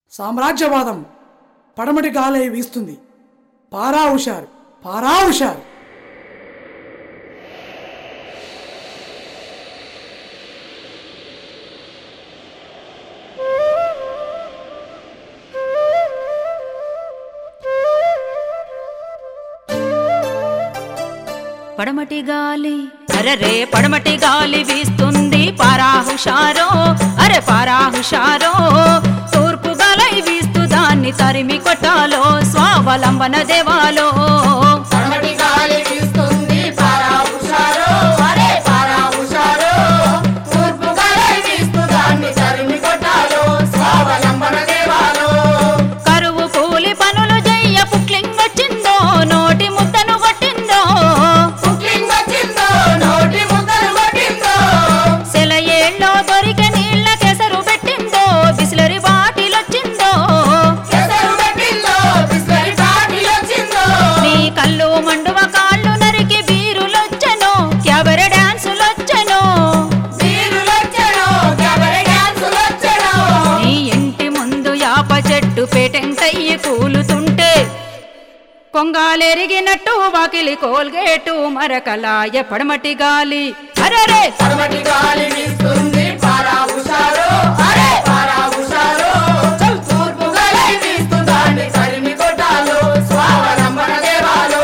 సామ్రాజ్యవాదం పడమటి గాలై వీస్తుంది పారా హుషారు పారా హుషారు పడమటి గాలి అరరే పడమటి గాలి వీస్తుంది పారా హుషారో అరే పారా హుషారో తూర్పు గాలై వీస్తూ దాన్ని తరిమి కొట్టాలో స్వావలంబన దేవాలో పడమటి గాలి వీస్తుంది పారా హుషారో అరే పారా హుషారో తూర్పు గాలి వీస్తూ దాన్ని తరిమి కొట్టాలో స్వావలంబన దేవాలో కరువు కూలి పనులు చెయ్య పుక్లింగ్ వచ్చిందో నోటి ముద్దను కొట్టిందో కుకింగ్ వచ్చిందో నోటి ముద్దలు కొట్టిందో సెలయేళ్ళలో దొరికే నీళ్ళ కెసరు పెట్టిందో బిస్లరీ బాటిల్ వచ్చిందో ఎసరు పెట్టిందో బిస్లరీ బాటిల్ వచ్చిందో నీ కళ్ళు మండువ కాళ్ళు నరికి బీరులొచ్చెను క్యాబరె డాన్సులొచ్చెను వీరులొచ్చెను క్యాబరె డాన్సులొచ్చెను నీ ఇంటి ముందు యాప చెట్టు పేటెంటయ్యి కూలుతుంటే కొంగాలెరిగినట్టు వాకిలి కోల్గేటు మరకలాయ పడమటి గాలి అరరే పడమటి గాలి వీస్తుంది పారా హుషారో అరే పారా హుషారో తూర్పు గాలి వీస్తూ దాన్ని తరిమి కొట్టాలో స్వావలంబన దేవాలో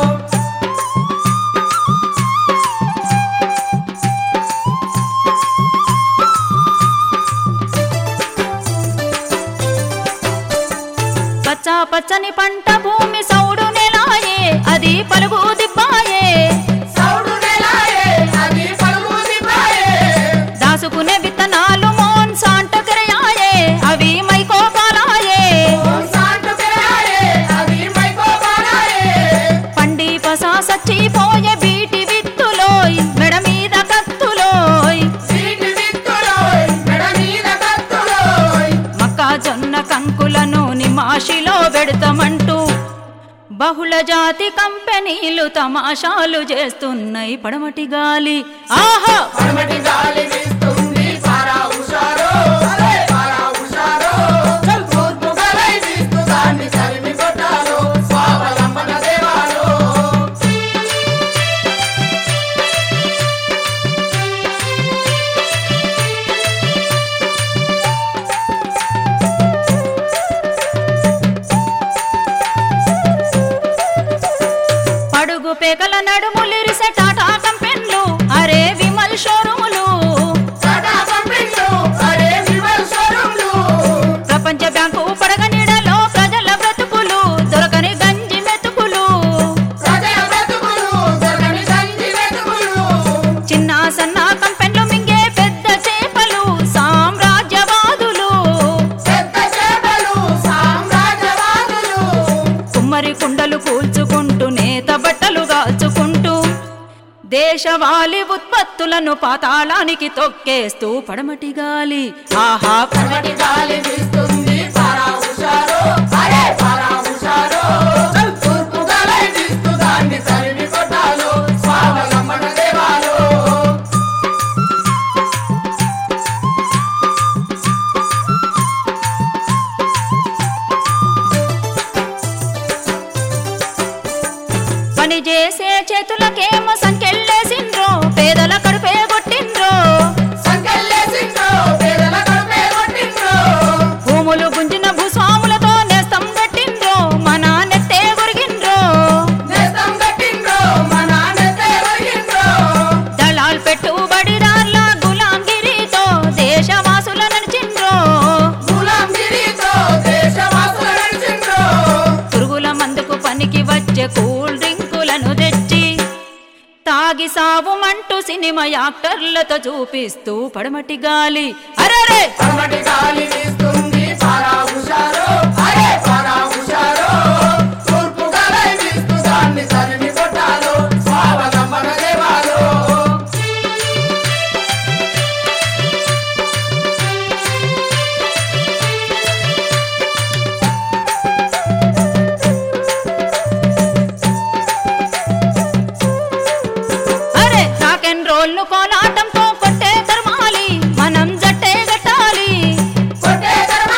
పచ్చ పచ్చని పంట భూమి సౌడు నెలాయే అది పలుగు దిబ్బాయే సౌడు నెలాయే అది పలుగు దిబ్బాయే దాసుకునే విత్తనాలు మోన్ సాంటకరయాయే అవి మైకోపాలాయే ఓం శాంటు కిరాయే అది మైకోపాలాయే పండి పసా సచ్చిపోయే బీటి విత్తులోయ్ మెడ మీద కత్తులోయ్ సీటి విత్తులోయ్ మెడ మీద కత్తులోయ్ మొక్కజొన్న కంకులను నిమాషిలో పెడతామంటూ బహుళ జాతి కంపెనీలు తమాషాలు చేస్తున్నాయి పడమటి గాలి ఆహా పడమటి గాలి వీస్తుంది పారా హుషారో అరే పారా హుషారో తూర్పు గాలి వీస్తూ దాన్ని తరిమి కొట్టాలో స్వావలంబన దేవాలో పడుగు పేకల నడుములిరిసే టాటా కంపెన్లు అరే విమల్ షోరూములు సదా పంపిండు అరే విమల్ షోరూమ్లు ప్రపంచ బ్యాంకు పడగ నీడలో ప్రజల బ్రతుకులు దొరకని గంజి మెతుకులు ప్రజల బ్రతుకులు దొరకని గంజి వెతుకులు చిన్న సన్న కంపెన్లు మింగే పెద్ద చేపలు సామ్రాజ్యవాదులు పెద్ద చేపలు సామ్రాజ్యవాదులు కుమ్మరి కుండలు కూల్చుకుంటూ నేత బట్టలు కాల్చుకుంటూ దేశవాళి ఉత్పత్తులను పాతాళానికి తొక్కేస్తూ పడమటి గాలి ఆహా పడమటి గాలి వీస్తుంది పారా హుషారో అరే పారా హుషారో తూర్పు గాలి వీస్తూ దాన్ని తరిమి కొట్టాలో స్వావలంబన దేవాలో పని చేసే చేతులకేమో సంకెళ్ళేసిండ్రో పేదల కడుపే కొట్టిండ్రో సంకెళ్ళేసిండ్రో పేదల కడుపే కొట్టిండ్రో భూములు గుంజిన భూస్వాములతో నేస్తం కట్టిండ్రో మన నెత్తే గురిగిండ్రో నేస్తం కట్టిండ్రో మా నాన్నతే ఒరిగిండ్రో దళాల్ పెట్టుబడిదార్ల గులాంగిరితో దేశవాసుల నడిచిండ్రో గులాంగిరితో దేశవాసుల నడిచిండ్రో పురుగుల మందుకు పనికి వచ్చే కూల్ డ్రింకులను తెచ్చి తాగి సావుమంటూ సినిమా యాక్టర్లతో చూపిస్తూ పడమటి గాలి అరరే పడమటి గాలి వీస్తుంది పారా హుషారో అరే పారా హుషారో తూర్పు గాలి వీస్తూ దాన్ని తరిమి కొట్టాలో స్వావలంబన దేవాలో అరే రాక్ అండ్ రోల్ కోలాటంతో కొట్టే తరమాలి మనం జట్టే గట్టాలి కొట్టే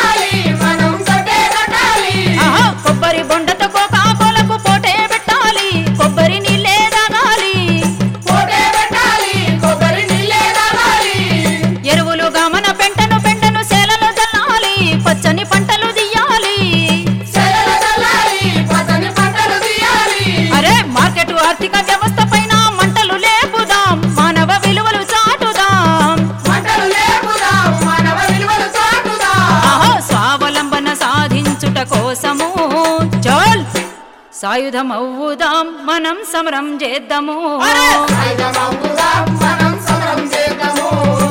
కోసము చల్ సాయుధమవ్వుదాం మనం సమరం చేద్దాము ఆయుధమవుదాం మనం సమరం చేద్దాము